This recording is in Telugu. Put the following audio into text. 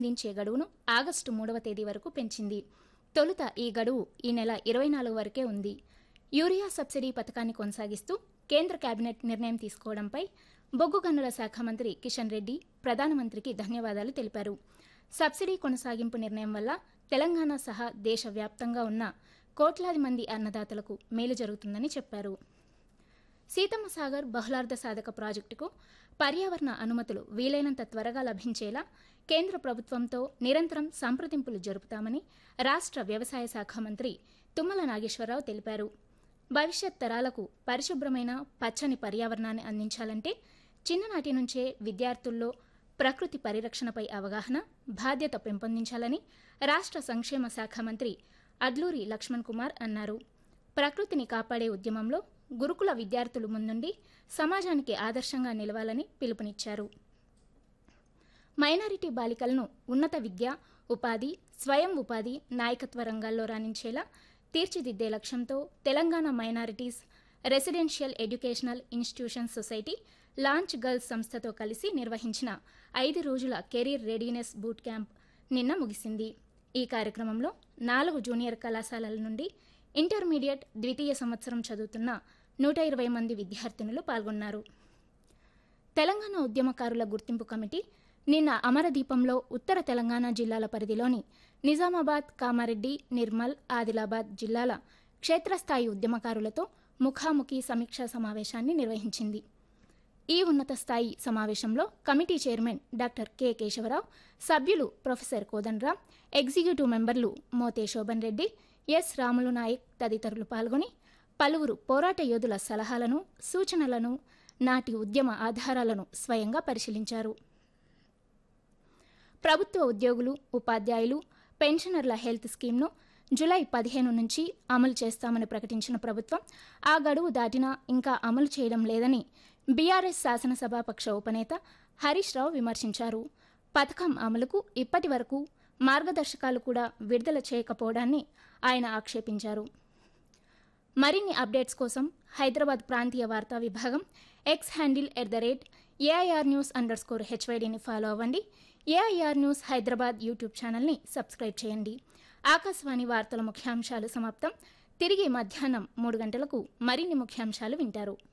దించే గడువును ఆగస్టు మూడవ తేదీ వరకు పెంచింది తొలుత ఈ గడువు ఈ నెల ఇరవై నాలుగు వరకే ఉంది యూరియా సబ్సిడీ పథకాన్ని కొనసాగిస్తూ కేంద్ర కేబినెట్ నిర్ణయం తీసుకోవడంపై బొగ్గు గనుల శాఖ మంత్రి కిషన్ రెడ్డి ప్రధానమంత్రికి ధన్యవాదాలు తెలిపారు సబ్సిడీ కొనసాగింపు నిర్ణయం వల్ల తెలంగాణ సహా దేశవ్యాప్తంగా ఉన్న కోట్లాది మంది అన్నదాతలకు మేలు జరుగుతుందని చెప్పారు సీతమ్మ సాగర్ బహుళార్థ సాధక ప్రాజెక్టుకు పర్యావరణ అనుమతులు వీలైనంత త్వరగా లభించేలా కేంద్ర ప్రభుత్వంతో నిరంతరం సంప్రదింపులు జరుపుతామని రాష్ట్ర వ్యవసాయ శాఖ మంత్రి తుమ్మల నాగేశ్వరరావు తెలిపారు భవిష్యత్ తరాలకు పరిశుభ్రమైన పచ్చని పర్యావరణాన్ని అందించాలంటే చిన్ననాటి నుంచే విద్యార్థుల్లో ప్రకృతి పరిరక్షణపై అవగాహన బాధ్యత పెంపొందించాలని రాష్ట్ర సంక్షేమ శాఖ మంత్రి అడ్లూరి లక్ష్మణ్ కుమార్ అన్నారు ప్రకృతిని కాపాడే ఉద్యమంలో గురుకుల విద్యార్థులు ముందుండి సమాజానికి ఆదర్శంగా నిలవాలని పిలుపునిచ్చారు మైనారిటీ బాలికలను ఉన్నత విద్య ఉపాధి స్వయం ఉపాధి నాయకత్వ రంగాల్లో రాణించేలా తీర్చిదిద్దే లక్ష్యంతో Telangana minorities residential educational institution society launch girls సంస్థతో కలిసి నిర్వహించిన ఐదు రోజుల కెరీర్ రెడీనెస్ బూట్ క్యాంప్ నిన్న ముగిసింది ఈ కార్యక్రమంలో నాలుగు జూనియర్ కళాశాలల నుండి ఇంటర్మీడియట్ ద్వితీయ సంవత్సరం చదువుతున్న నూట ఇరవై మంది విద్యార్థినులు పాల్గొన్నారు తెలంగాణ ఉద్యమకారుల గుర్తింపు కమిటీ నిన్న అమరదీపంలో ఉత్తర తెలంగాణ జిల్లాల పరిధిలోని నిజామాబాద్ కామారెడ్డి నిర్మల్ ఆదిలాబాద్ జిల్లాల క్షేత్రస్థాయి ఉద్యమకారులతో ముఖాముఖి సమీక్షా సమావేశాన్ని నిర్వహించింది ఈ ఉన్నత స్థాయి సమావేశంలో committee chairman doctor K Keshavarao సభ్యులు ప్రొఫెసర్ కోదండరాం ఎగ్జిక్యూటివ్ మెంబర్లు మోతే శోభన్ రెడ్డి ఎస్ రాములు నాయక్ తదితరులు పాల్గొని పలువురు పోరాట యోధుల సలహాలను సూచనలను నాటి ఉద్యమ ఆధారాలను స్వయంగా పరిశీలించారు ప్రభుత్వ ఉద్యోగులు ఉపాధ్యాయులు పెన్షనర్ల హెల్త్ స్కీమ్ను జులై పదిహేను నుంచి అమలు చేస్తామని ప్రకటించిన ప్రభుత్వం ఆ గడువు దాటినా ఇంకా అమలు చేయడం లేదని బీఆర్ఎస్ శాసనసభాపక్ష ఉపనేత హరీష్ రావు విమర్శించారు పథకం అమలుకు ఇప్పటి వరకు మార్గదర్శకాలు కూడా విడుదల చేయకపోవడాన్ని ఆయన ఆక్షేపించారు మరిన్ని అప్డేట్స్ కోసం హైదరాబాద్ ప్రాంతీయ వార్తా విభాగం X handle at the rate AIR news underscore హెచ్వైడీని ఫాలో అవ్వండి ఏఐఆర్ న్యూస్ హైదరాబాద్ యూట్యూబ్ ఛానల్ని సబ్స్క్రైబ్ చేయండి ఆకాశవాణి వార్తల ముఖ్యాంశాలు సమాప్తం తిరిగి మధ్యాహ్నం మూడు గంటలకు మరిన్ని ముఖ్యాంశాలు వింటారు